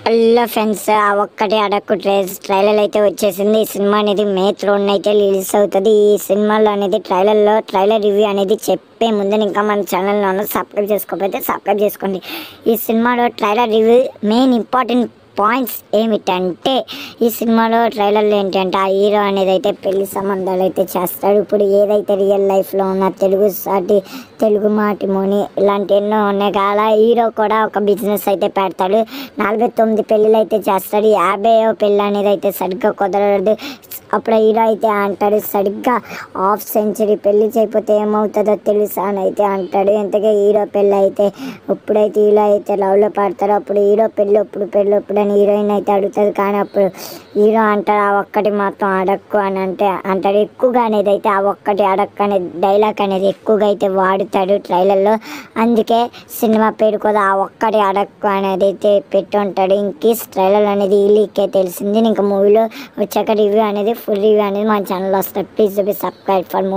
hello friends ఆ ఒక్కటి అడక్కు trials trailer అయితే వచ్చేసింది ఈ సినిమా అనేది మే త్రోన్ అయితే రిలీజ్ అవుతుంది ఈ సినిమాలో అనేది ట్రైలర్లో ట్రైలర్ రివ్యూ అనేది చెప్పే ముందు ఇంకా మన ఛానల్లో సబ్స్క్రైబ్ చేసుకోకపోతే సబ్స్క్రైబ్ చేసుకోండి ఈ సినిమాలో trailer review main important points ఏమిటంటే ఈ సినిమాలో ట్రైలర్లో ఏంటంటే ఆ హీరో అనేది అయితే పెళ్లి సంబంధాలు అయితే చేస్తాడు ఇప్పుడు ఏదైతే రియల్ లైఫ్లో ఉన్న తెలుగు సాటి తెలుగు మాటిమోని ఇలాంటి ఎన్నో ఉన్నాయి కదా అలా హీరో కూడా ఒక బిజినెస్ అయితే పెడతాడు నలభై తొమ్మిది పెళ్ళిళ్ళు అయితే చేస్తాడు యాభైవ పెళ్ళి అనేది అయితే సరిగ్గా కుదరదు అప్పుడు హీరో అయితే అంటాడు సరిగ్గా హాఫ్ సెంచరీ పెళ్లి చేయకపోతే ఏమవుతుందో తెలుసా అని అయితే అంటాడు ఎంతగా హీరో పెళ్ళి అయితే ఎప్పుడైతే హీరో అయితే లవ్లో పడతారో అప్పుడు హీరో పెళ్ళి ఎప్పుడు పెళ్ళి ఎప్పుడు అని హీరోయిన్ అయితే అడుగుతుంది కానీ అప్పుడు హీరో అంటాడు ఆ ఒక్కటి మాత్రం అడక్కు అని అంటే అంటాడు ఎక్కువగా అనేది అయితే ఆ ఒక్కటి అడక్కు అనే డైలాగ్ అనేది ఎక్కువగా అయితే వాడుతాడు ట్రైలర్లో అందుకే సినిమా పేరు కూడా ఆ ఒక్కటి అడక్కు అనేది అయితే పెట్టి ఉంటాడు ఇంకేస్ ట్రైలర్ అనేది ఈ లీకే తెలిసింది ఇంకా మూవీలో వచ్చాక రివ్యూ అనేది ఫుల్ రివ్యూ అనేది మన ఛానల్లో వస్తుంది please be subscribe for more